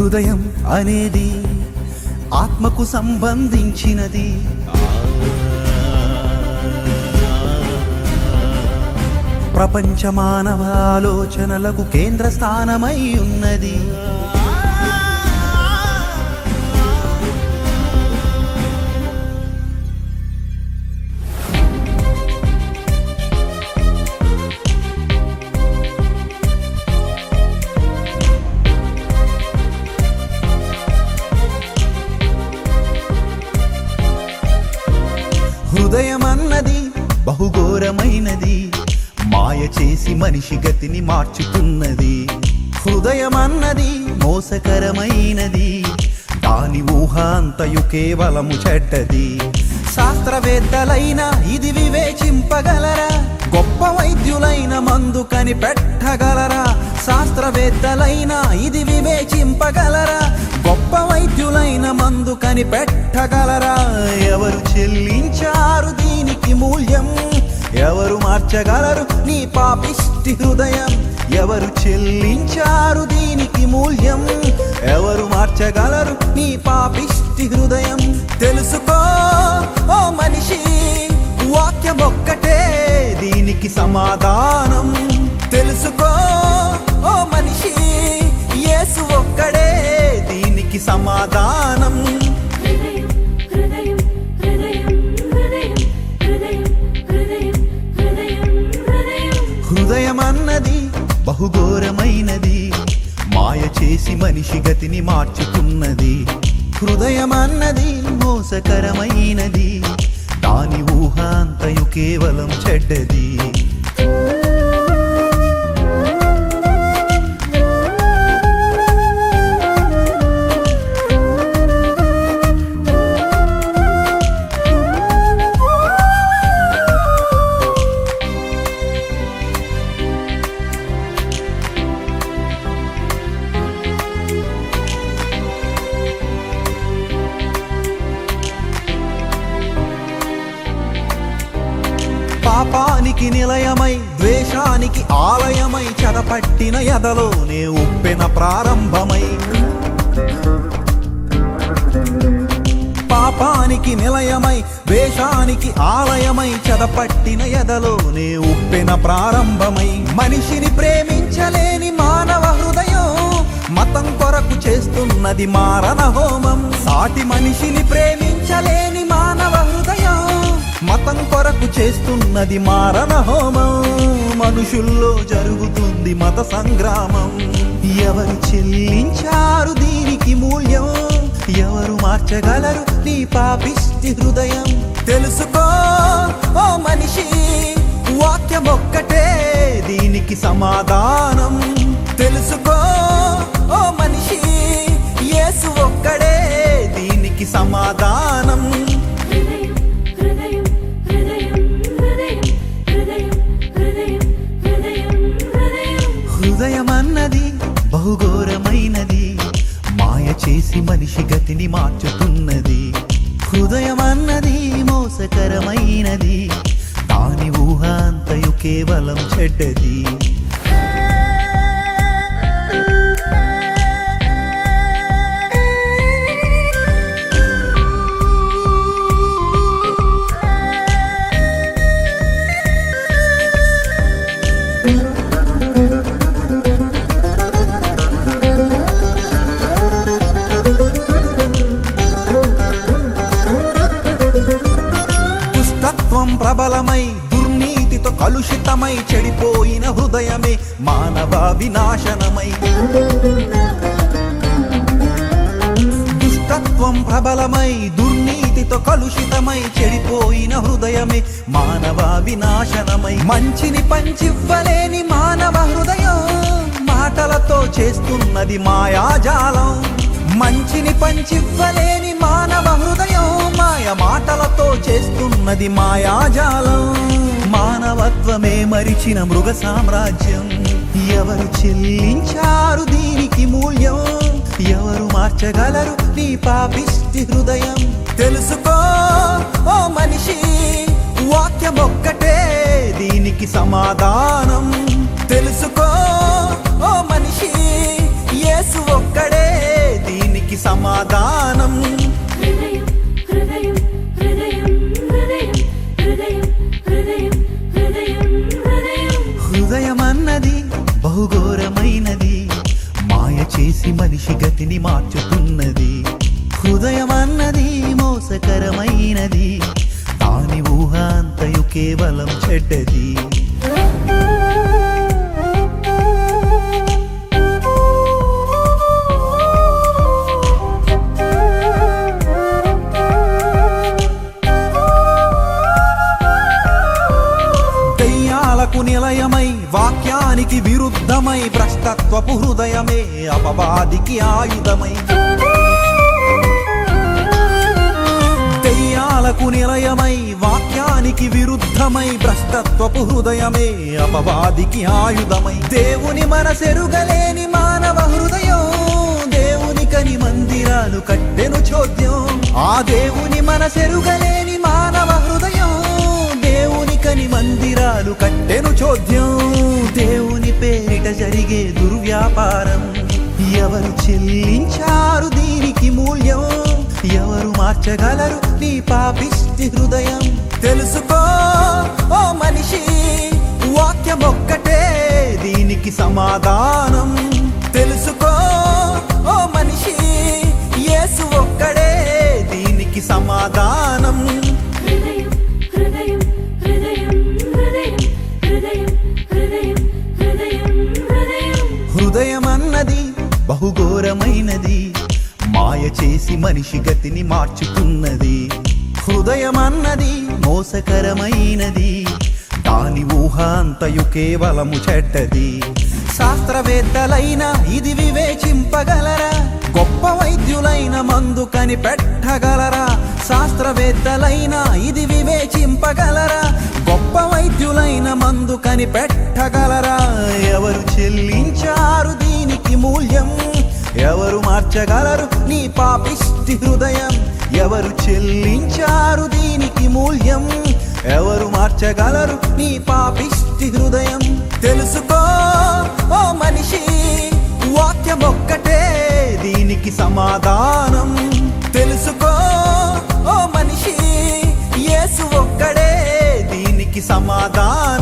హృదయం అనేది ఆత్మకు సంబంధించినది ప్రపంచ మానవ ఆలోచనలకు కేంద్ర స్థానమై ఉన్నది హృదయమన్నది బహుఘోరమైనది మాయ చేసి మనిషి గతిని మార్చుతున్నది హృదయమన్నది మోసకరమైనది దాని ఊహ అంతయు కేవలము చెడ్డది శాస్త్రవేత్తలైన ఇది వివేచింపగలరా గొప్ప వైద్యులైన మందు కనిపెట్టగలరా శాస్త్రవేత్తలైన ఇది వివేచింపగలరా గొప్ప వైద్యులైన మందు కనిపెట్టగలరా ఎవరు చెల్లించారు దీనికి మూల్యం ఎవరు మార్చగలరు నీ పాపిష్టి హృదయం ఎవరు చెల్లించారు దీనికి మూల్యం ఎవరు మార్చగలరు నీ పాపిష్టి హృదయం తెలుసుకో ఓ మనిషి వాక్యం ఒక్కటే దీనికి సమాధానం తెలుసుకో ఓ మనిషి యేసు ఒక్కడే దీనికి సమాధానం హృదయం హృదయం హృదయం హృదయం హృదయం హృదయం హృదయం హృదయం అన్నది బహుఘోరమైనది మాయ చేసి మనిషి గతిని మార్చుతున్నది హృదయం అన్నది మోసకరమైనది దాని ఊహ అంతయు కేవలం చెడ్డది పాపానికి నిలయమై ద్వేషానికి ఆలయమై చెరపట్టిన ఎదలోనే ఉప్పెన ప్రారంభమై పాపానికి నిలయమై వేషానికి ఆలయమై చెదపట్టిన ఎదలోనే ఉప్పెన ప్రారంభమై మనిషిని ప్రేమించలేని మానవ హృదయం మతం కొరకు చేస్తున్నది మారణ హోమం సాటి మనిషిని ప్రేమించలేని మానవ హృదయం మతం కొరకు చేస్తున్నది మారణ హోమం మనుషుల్లో జరుగుతుంది మత సంగ్రామం ఎవరు చెల్లించారు దీనికి మూల్యం ఎవరు మార్చగలరు నీ పాపిష్టి హృదయం తెలుసుకో ఓ మనిషి వాక్యం ఒక్కటే దీనికి సమాధానం తెలుసుకో ఓ మనిషి యేసు ఒక్కడే దీనికి సమాధానం హృదయం హృదయం హృదయం హృదయం హృదయం హృదయం హృదయం హృదయం హృదయం అన్నది బహుఘోరమైనది మాయ చేసి మనిషి గతిని మార్చుతున్నది హృదయం అన్నది మోసకరమైనది దాని ఊహ అంతయు కేవలం చెడ్డది దుష్టత్వం ప్రబలమై దుర్నీతితో కలుషితమై చెడిపోయిన హృదయమే మానవ వినాశనమై దుష్టత్వం ప్రబలమై దుర్నీతితో కలుషితమై చెడిపోయిన హృదయమే మానవ వినాశనమై మంచిని పంచివ్వలేని మానవ హృదయం మాటలతో చేస్తున్నది మాయాజాలం మంచిని పంచివ్వలేని మానవ హృదయం మాయ మాటలతో చేస్తున్నది మాయాజాలం మానవత్వమే మరిచిన మృగ సామ్రాజ్యం ఎవరు చెల్లించారు దీనికి మూల్యం ఎవరు మార్చగలరు నీ పాపిష్టి హృదయం తెలుసుకో ఓ మనిషి వాక్యం ఒక్కటే దీనికి సమాధానం తెలుసుకో ఓ మనిషి యేసు ఒక్కడే హృదయమన్నది బహుఘోరమైనది మాయ చేసి మనిషి గతిని మార్చుతున్నది హృదయమన్నది మోసకరమైనది దాని ఊహ అంతయు కేవలం చెడ్డది దెయ్యాలకు నిలయమై వాక్యానికి విరుద్ధమై భ్రష్టత్వపు హృదయమే అపవాదికి ఆయుధమై దెయ్యాలకు నిలయమై వాక్యానికి విరుద్ధమై భ్రష్టత్వపు హృదయమే అపవాదికి ఆయుధమై దేవుని మనసెరుగలేని మానవ హృదయం దేవుని కని మందిరాలు కట్టెను చోద్యం ఆ దేవుని మనసెరుగలేని మానవ హృదయం దేవుని కని మందిరాలు కట్టెను చోద్యం దేవుని పేరిట జరిగే దుర్వ్యాపారం ఎవరు చెల్లించారు దీనికి మూల్యం ఎవరు మార్చగలరు నీ పాపిష్టి హృదయం తెలుసుకో ఓ మనిషి వాక్యం ఒక్కటే దీనికి సమాధానం తెలుసుకో ఓ మనిషి యేసు ఒక్కడే దీనికి సమాధానం హృదయం హృదయం హృదయం హృదయం హృదయం హృదయం హృదయం హృదయం హృదయమన్నది బహుఘోరమైనది మాయ చేసి మనిషి గతిని మార్చుతున్నది హృదయమన్నది మోసకరమైనది దాని ఊహ అంతయు కేవలము చెడ్డది శాస్త్రవేత్తలైన ఇది వివేచింపగలరా గొప్ప వైద్యులైన మందు కనిపెట్టగలరా శాస్త్రవేత్తలైన ఇది వివేచింపగలరా గొప్ప వైద్యులైన మందు కనిపెట్టగలరా ఎవరు చెల్లించారు దీనికి మూల్యం ఎవరు మార్చగలరు నీ పాపిష్టి హృదయం ఎవరు చెల్లించారు దీనికి మూల్యం ఎవరు మార్చగలరు నీ పాపిష్టి హృదయం తెలుసుకో ఓ మనిషి వాక్యం ఒక్కటే దీనికి సమాధానం తెలుసుకో ఓ మనిషి యేసు ఒక్కడే దీనికి సమాధానం